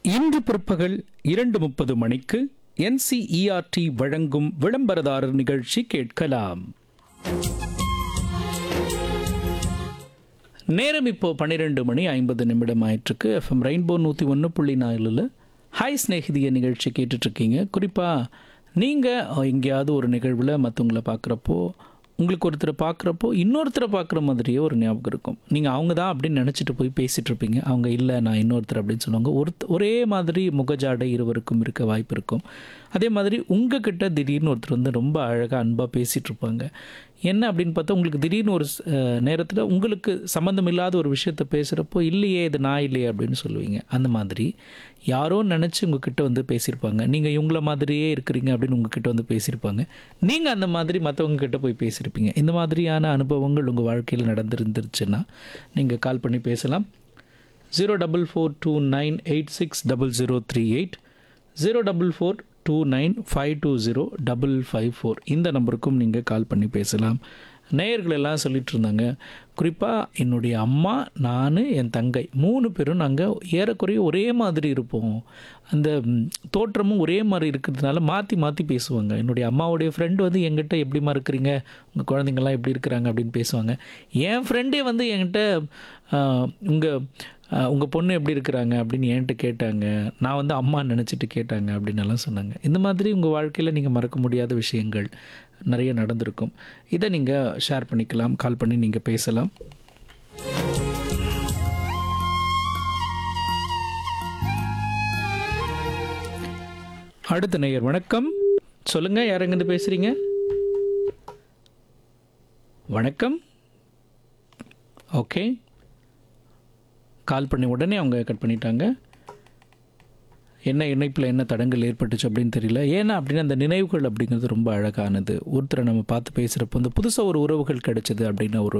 இன்று பிற்பகல் இரண்டு முப்பது மணிக்கு என்சிஇஆர்டி வழங்கும் விளம்பரதாரர் நிகழ்ச்சி கேட்கலாம் நேரம் இப்போ பன்னிரெண்டு மணி ஐம்பது நிமிடம் ஆயிட்டிருக்கு எஃப்எம் ரெயின்போ நூற்றி ஒன்று புள்ளி நாலில் ஹாய் ஸ்நேகிதிய நிகழ்ச்சி கேட்டுட்ருக்கீங்க குறிப்பாக நீங்கள் எங்கேயாவது ஒரு நிகழ்வில் மற்றவங்கள பார்க்குறப்போ உங்களுக்கு ஒருத்தரை பார்க்குறப்போ இன்னொருத்தரை பார்க்குற மாதிரியே ஒரு ஞாபகம் இருக்கும் நீங்கள் அவங்க தான் அப்படின்னு நினச்சிட்டு போய் பேசிகிட்டு இருப்பீங்க அவங்க இல்லை நான் இன்னொருத்தர் அப்படின்னு சொல்லுவாங்க ஒரு ஒரே மாதிரி முகஜாடை இருவருக்கும் இருக்க வாய்ப்பு இருக்கும் அதே மாதிரி உங்ககிட்ட திடீர்னு ஒருத்தர் வந்து ரொம்ப அழகாக அன்பாக பேசிகிட்டு இருப்பாங்க என்ன அப்படின்னு பார்த்தா உங்களுக்கு திடீர்னு ஒரு நேரத்தில் உங்களுக்கு சம்மந்தம் இல்லாத ஒரு விஷயத்த பேசுகிறப்போ இல்லையே இது நான் இல்லையே அப்படின்னு சொல்லுவீங்க அந்த மாதிரி யாரோ நினச்சி உங்ககிட்ட வந்து பேசியிருப்பாங்க நீங்கள் இவங்கள மாதிரியே இருக்கிறீங்க அப்படின்னு உங்ககிட்ட வந்து பேசியிருப்பாங்க நீங்கள் அந்த மாதிரி மற்றவங்க கிட்ட போய் பேசியிருப்பீங்க இந்த மாதிரியான அனுபவங்கள் உங்கள் வாழ்க்கையில் நடந்திருந்துருச்சுன்னா நீங்கள் கால் பண்ணி பேசலாம் zero double four two nine eight six double zero three eight zero double four two nine five two zero double five four இந்த நம்பருக்கும் நீங்கள் கால் பண்ணி பேசலாம் நேயர்கள் எல்லாம் சொல்லிட்டு இருந்தாங்க குறிப்பாக என்னுடைய அம்மா நான் என் தங்கை மூணு பேரும் நாங்கள் ஏறக்குறைய ஒரே மாதிரி இருப்போம் அந்த ம், தோற்றமும் ஒரே மாதிரி இருக்கிறதுனால மாற்றி மாற்றி பேசுவாங்க என்னுடைய அம்மாவுடைய ஃப்ரெண்டு வந்து என்கிட்ட எப்படிமா இருக்கிறீங்க உங்கள் குழந்தைங்கள்லாம் எப்படி இருக்கிறாங்க அப்படின்னு பேசுவாங்க என் ஃப்ரெண்டே வந்து என்கிட்ட உங்கள் உங்கள் பொண்ணு எப்படி இருக்கிறாங்க அப்படின்னு என்கிட்ட கேட்டாங்க நான் வந்து அம்மா நினச்சிட்டு கேட்டாங்க அப்படின்னு எல்லாம் சொன்னாங்க இந்த மாதிரி உங்கள் வாழ்க்கையில் நீங்கள் மறக்க முடியாத விஷயங்கள் நிறைய நடந்திருக்கும் இதை நீங்கள் ஷேர் பண்ணிக்கலாம் கால் பண்ணி நீங்கள் பேசலாம் அடுத்த நேயர் வணக்கம் சொல்லுங்க யார் எங்கேருந்து பேசுறீங்க வணக்கம் ஓகே கால் பண்ணி உடனே அவங்க கட் பண்ணிட்டாங்க என்ன இணைப்பில் என்ன தடங்கள் ஏற்பட்டுச்சு அப்படின்னு தெரியல ஏன்னா அப்படின்னா அந்த நினைவுகள் அப்படிங்கிறது ரொம்ப அழகானது ஒருத்தரை நம்ம பார்த்து பேசுகிறப்போ இந்த புதுசாக ஒரு உறவுகள் கிடைச்சது அப்படின்னு ஒரு